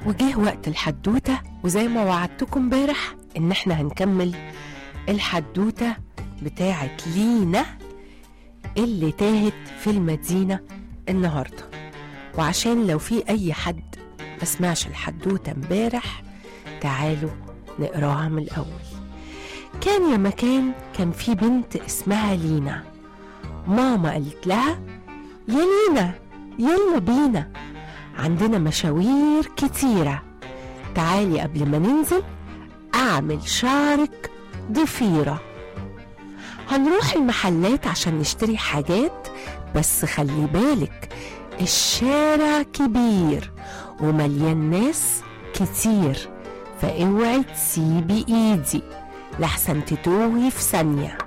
وجه وقت الحدوتة وزي ما وعدتكم امبارح ان احنا هنكمل الحدوتة بتاعت لينا اللي تاهت في المدينة النهاردة وعشان لو في اي حد ما سمعش الحدوتة امبارح تعالوا نقراها من الاول كان يا مكان كان في بنت اسمها لينا ماما قالت لها يا لينا يلا بينا عندنا مشاوير كتيرة تعالي قبل ما ننزل أعمل شعرك ضفيرة هنروح المحلات عشان نشتري حاجات بس خلي بالك الشارع كبير ومليان ناس كتير فاوعي تسيبي ايدي لحسن تتوهي في ثانية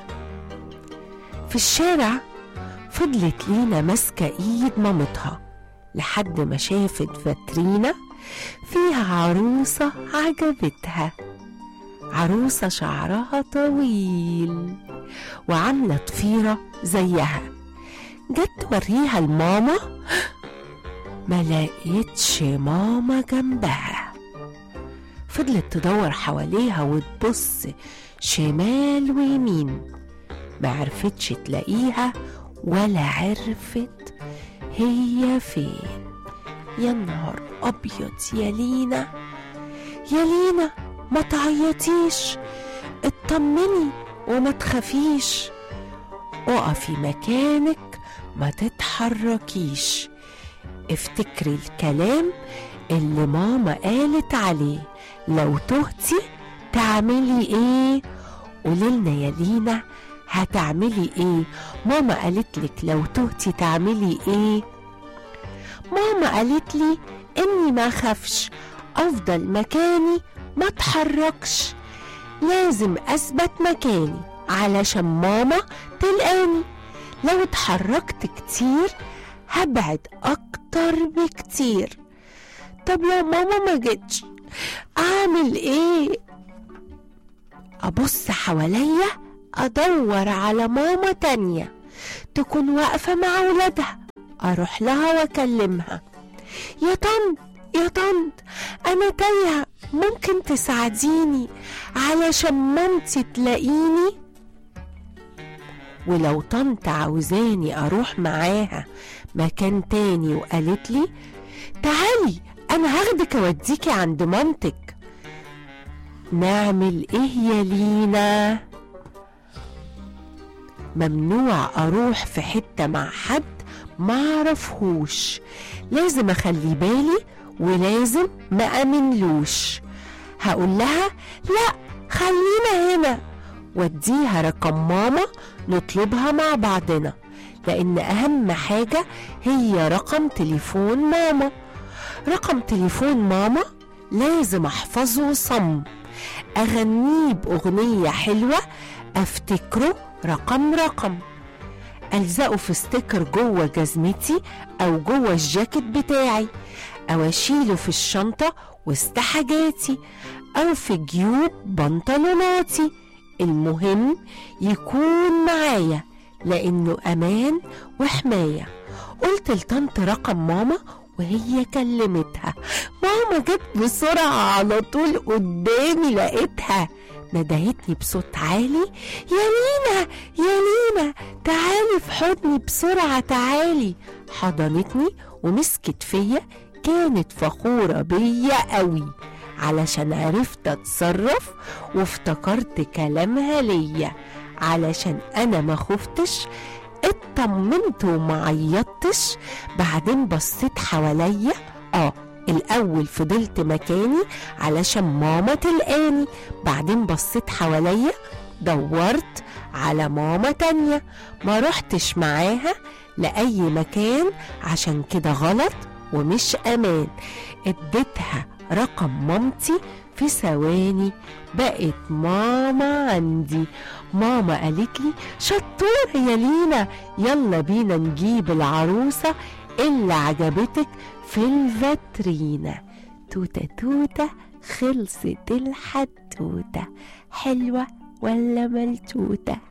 في الشارع فضلت لينا ماسكة ايد مامتها لحد ما شافت فاترينا فيها عروسة عجبتها عروسة شعرها طويل وعاملة ضفيرة زيها جت توريها لماما ما لقيتش ماما جنبها فضلت تدور حواليها وتبص شمال ويمين ما عرفتش تلاقيها ولا عرفت هي فين يا نهار ابيض يا لينا يا لينا ما تعيطيش اطمني وما تخافيش اقفي مكانك ما تتحركيش افتكري الكلام اللي ماما قالت عليه لو تهتي تعملي ايه قوليلنا يا لينا هتعملي ايه ماما قالت لك لو تهتي تعملي ايه ماما قالت لي اني ما اخافش افضل مكاني ما اتحركش لازم اثبت مكاني علشان ماما تلقاني لو اتحركت كتير هبعد اكتر بكتير طب لو ماما ما جتش اعمل ايه ابص حواليا ادور على ماما تانية تكون واقفة مع ولادها اروح لها واكلمها يا طنط يا طنط انا تايهة ممكن تساعديني علشان مامتي تلاقيني ولو طنط عاوزاني اروح معاها مكان تاني وقالت لي تعالي انا هاخدك اوديكي عند مامتك نعمل ايه يا لينا ممنوع اروح في حته مع حد ما اعرفهوش لازم اخلي بالي ولازم ما امنلوش هقول لها لا خلينا هنا وديها رقم ماما نطلبها مع بعضنا لان اهم حاجه هي رقم تليفون ماما رقم تليفون ماما لازم احفظه صم اغنيه باغنيه حلوه افتكره رقم رقم الزقه في ستيكر جوه جزمتي او جوه الجاكيت بتاعي او اشيله في الشنطه وسط حاجاتي او في جيوب بنطلوناتي المهم يكون معايا لانه امان وحمايه قلت لطنط رقم ماما وهي كلمتها ماما جت بسرعة على طول قدامي لقيتها ندهتني بصوت عالي يا لينا يا لينا تعالي في حضني بسرعة تعالي حضنتني ومسكت فيا كانت فخورة بيا قوي علشان عرفت اتصرف وافتكرت كلامها ليا علشان انا ما خفتش اطمنت وما عيطتش بعدين بصيت حواليا اه الاول فضلت مكاني علشان ماما تلقاني بعدين بصيت حواليا دورت على ماما تانية ما رحتش معاها لأي مكان عشان كده غلط ومش أمان اديتها رقم مامتي في ثواني بقت ماما عندي ماما قالت لي شطورة يا لينا يلا بينا نجيب العروسة اللي عجبتك في الفاترينا توتة توتة خلصت الحدوتة حلوة ولا ملتوتة